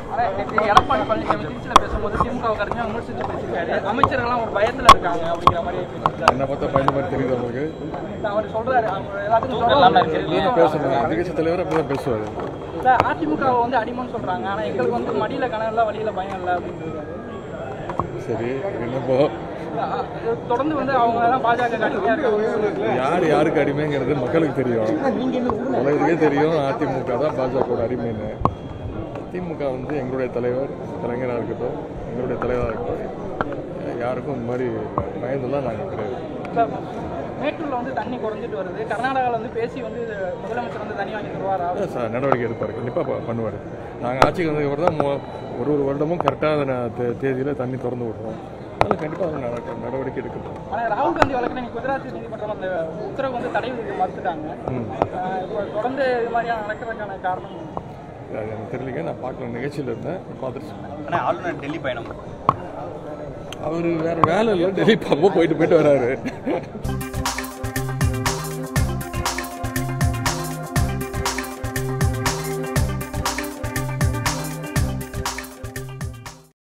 ஆனா, நேத்து எடப்பாடி பழனிசாமி திருச்சியில பேசும்போது திமுக கருத்து விமர்சிச்சு பேசியிருக்காரு அமைச்சர்கள்லாம் ஒரு பயத்துல இருக்காங்க அப்படிங்கிற மாதிரி பேசியிருக்காரு என்ன பார்த்தா பயந்த மாதிரி தெரியுது உங்களுக்கு அவர் சொல்றாரு அவர் எல்லாத்துக்கும் சொல்லலாம் இப்படிதான் பேசணும் எதிர்கட்சி தலைவர் அப்படி தான் பேசுவார் இல்ல, அதிமுகவை வந்து அடிமன்னு சொல்றாங்க ஆனா எங்களுக்கு வந்து மடியில கனவு இல்ல வழியில பயம் இல்ல அப்படின்னு இருக்காரு சரி என்னப்போ இல்ல, அ- தொடர்ந்து வந்து அவங்க எல்லாம் பாஜக கட்சியா இருக்காங்க யார் யாருக்கு அடிமைங்கிறது மக்களுக்கு தெரியும் உலகத்துக்கே தெரியும் அதிமுக தான் பாஜகவோட அடிமைன்னு திமுக வந்து எங்களுடைய தலைவர் கலைஞராக இருக்கட்டும் எங்களுடைய தலைவராக இருக்கட்டும் யாருக்கும் இந்த மாதிரி பயந்துலாம் நாங்கள் கிடையாது இப்ப மேட்டூர்ல வந்து தண்ணி குறைஞ்சிட்டு வருது கர்நாடகால வந்து பேசி வந்து முதலமைச்சர் வந்து தண்ணி வாங்கி தருவாரா அதான் சார் நடவடிக்கை எடுப்பார் கண்டிப்பாக பண்ணுவார் நாங்கள் ஆட்சிக்கு வந்ததுக்கப்புறம் தான் மொ- ஒரு ஒரு வருடமும் கரெக்டான தேதியில் தண்ணி திறந்து விடுறோம் அதில் கண்டிப்பாக நடக்க நடவடிக்கை எடுக்கணும் ஆனா ராகுல் காந்தி வழக்கில் நீ குஜராத் நீதிமன்றம் அந்த உத்தரவு வந்து தடை விதிக்க மறுத்துட்டாங்க ம் ஆஹ் இப்ப தொடர்ந்து இது மாதிரியான நடக்கிறதுக்கான காரணம் அது எனக்கு தெரியலைங்க நான் பார்க்கல நிகழ்ச்சியில் இருந்தேன் பார்த்துட்டு சொன்னேன் ஆனால் ஆளுநர் டெல்லி பயணம் அவர் வேறு வேலை இல்லை டெல்லி பார்ப்போம் போயிட்டு போயிட்டு வராரு